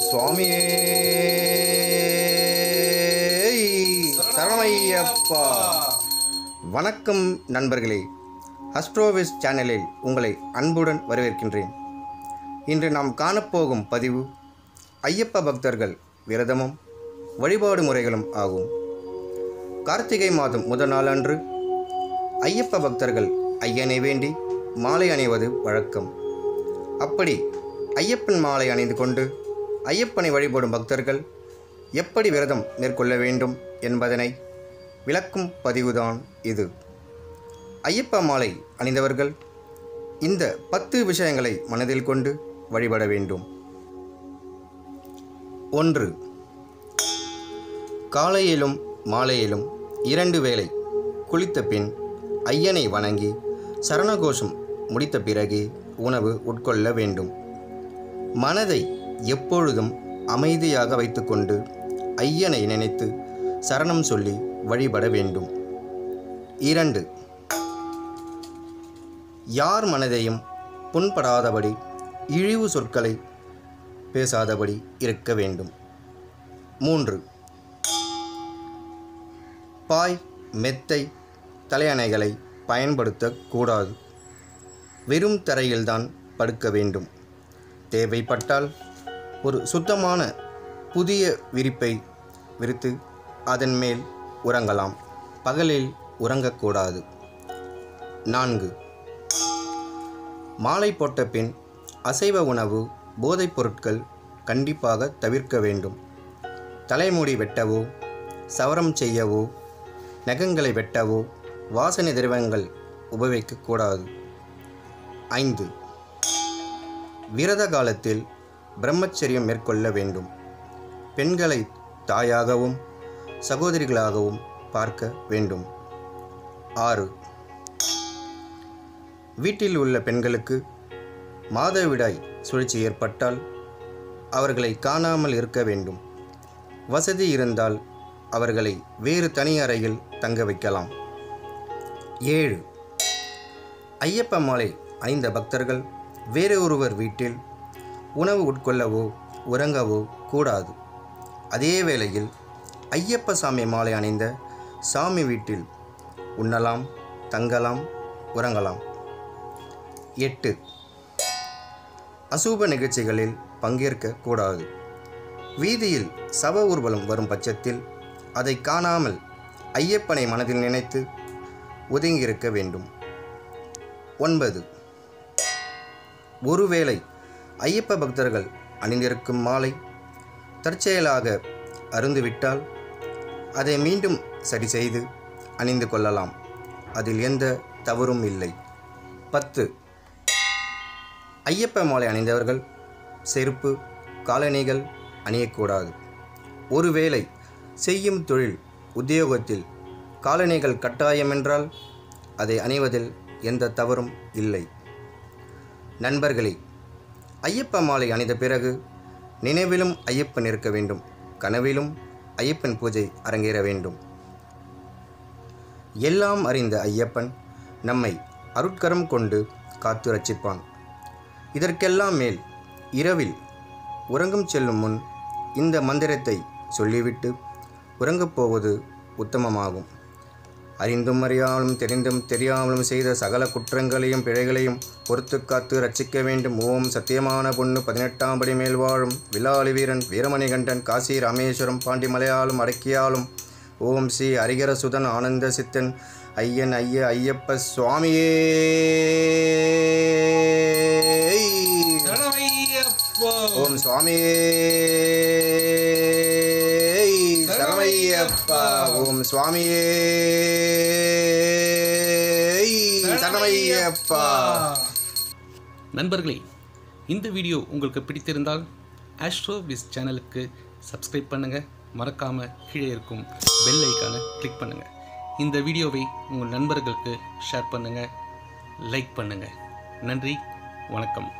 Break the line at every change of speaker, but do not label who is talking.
சுவாமியே சரணையப்பா வணக்கம் நண்பர்களே அஸ்ட்ரோவிஸ் சேனலில் உங்களை அன்புடன் வரவேற்கின்றேன் இன்று நாம் காணப்போகும் பதிவு ஐயப்ப பக்தர்கள் விரதமும் வழிபாடு முறைகளும் ஆகும் கார்த்திகை மாதம் முதல் நாள் அன்று ஐயப்ப பக்தர்கள் ஐயனை வேண்டி மாலை அணிவது வழக்கம் அப்படி ஐயப்பன் மாலை அணிந்து கொண்டு ஐயப்பனை வழிபடும் பக்தர்கள் எப்படி விரதம் மேற்கொள்ள வேண்டும் என்பதனை விளக்கும் பதிவுதான் இது ஐயப்ப மாலை அணிந்தவர்கள் இந்த பத்து விஷயங்களை மனதில் கொண்டு வழிபட வேண்டும் ஒன்று காலையிலும் மாலையிலும் இரண்டு வேளை குளித்த பின் ஐயனை வணங்கி சரணகோஷம் முடித்த பிறகே உணவு உட்கொள்ள வேண்டும் மனதை எப்பொழுதும் அமைதியாக வைத்துக்கொண்டு ஐயனை நினைத்து சரணம் சொல்லி வழிபட வேண்டும் இரண்டு யார் மனதையும் புண்படாதபடி இழிவு சொற்களை பேசாதபடி இருக்க வேண்டும் மூன்று பாய் மெத்தை தலையணைகளை பயன்படுத்தக்கூடாது வெறும் தரையில்தான் படுக்க வேண்டும் தேவைப்பட்டால் ஒரு சுத்தமான புதிய விரிப்பை விரித்து அதன் மேல் உறங்கலாம் பகலில் உறங்கக்கூடாது நான்கு மாலை போட்ட பின் அசைவ உணவு போதைப் பொருட்கள் கண்டிப்பாக தவிர்க்க வேண்டும் தலைமுடி வெட்டவோ சவரம் செய்யவோ நகங்களை வெட்டவோ வாசனை திரவங்கள் உபயோகிக்கக்கூடாது ஐந்து விரத காலத்தில் பிரம்மச்சரியம் மேற்கொள்ள வேண்டும் பெண்களை தாயாகவும் சகோதரிகளாகவும் பார்க்க வேண்டும் ஆறு வீட்டில் உள்ள பெண்களுக்கு மாதவிடாய் சுழற்சி ஏற்பட்டால் அவர்களை காணாமல் இருக்க வேண்டும் வசதி இருந்தால் அவர்களை வேறு தனி அறையில் தங்க வைக்கலாம் ஏழு ஐயப்ப மாலை அணிந்த பக்தர்கள் வேறு ஒருவர் வீட்டில் உணவு உட்கொள்ளவோ உறங்கவோ கூடாது அதே வேளையில் ஐயப்ப சாமி மாலை அணிந்த சாமி வீட்டில் உண்ணலாம் தங்கலாம் உறங்கலாம் எட்டு அசூப நிகழ்ச்சிகளில் பங்கேற்க கூடாது வீதியில் சவ ஊர்வலம் வரும் பட்சத்தில் அதை காணாமல் ஐயப்பனை மனதில் நினைத்து ஒதுங்கியிருக்க வேண்டும் ஒன்பது ஒருவேளை ஐயப்ப பக்தர்கள் அணிந்திருக்கும் மாலை தற்செயலாக அருந்துவிட்டால் அதை மீண்டும் சரி செய்து அணிந்து கொள்ளலாம் அதில் எந்த தவறும் இல்லை பத்து ஐயப்ப மாலை அணிந்தவர்கள் செருப்பு காலணிகள் அணியக்கூடாது ஒருவேளை செய்யும் தொழில் உத்தியோகத்தில் காலணிகள் கட்டாயமென்றால் அதை அணிவதில் எந்த தவறும் இல்லை நண்பர்களே ஐயப்ப மாலை அணிந்த பிறகு நினைவிலும் ஐயப்பன் இருக்க வேண்டும் கனவிலும் ஐயப்பன் பூஜை அரங்கேற வேண்டும் எல்லாம் அறிந்த ஐயப்பன் நம்மை அருட்கரம் கொண்டு காத்து ரட்சிப்பான் இதற்கெல்லாம் மேல் இரவில் உறங்கும் செல்லும் முன் இந்த மந்திரத்தை சொல்லிவிட்டு உறங்கப் போவது உத்தமமாகும் அறிந்தும் அறியாமலும் தெரிந்தும் தெரியாமலும் செய்த சகல குற்றங்களையும் பிழைகளையும் பொறுத்து காத்து ரட்சிக்க வேண்டும் ஓம் சத்தியமான பொண்ணு பதினெட்டாம் படி மேல் வாழும் வில்லாளி வீரன் வீரமணிகண்டன் காசி ராமேஸ்வரம் பாண்டி மலையாளும் அடக்கியாலும் ஓம் ஸ்ரீ ஹரிகர சுதன் ஆனந்த சித்தன் ஐயன் ஐய ஐயப்ப சுவாமியே
சரணையப்பா
ஓம் சுவாமியே சரணையப்பா ஓம் சுவாமியே சரணையப்பா
நண்பர்களே இந்த வீடியோ உங்களுக்கு பிடித்திருந்தால் ஆஸ்ட்ரோ விஸ் சேனலுக்கு சப்ஸ்கிரைப் பண்ணுங்கள் மறக்காமல் கீழே இருக்கும் பெல் ஐக்கானை கிளிக் பண்ணுங்கள் இந்த வீடியோவை உங்கள் நண்பர்களுக்கு ஷேர் பண்ணுங்கள் லைக் பண்ணுங்கள் நன்றி வணக்கம்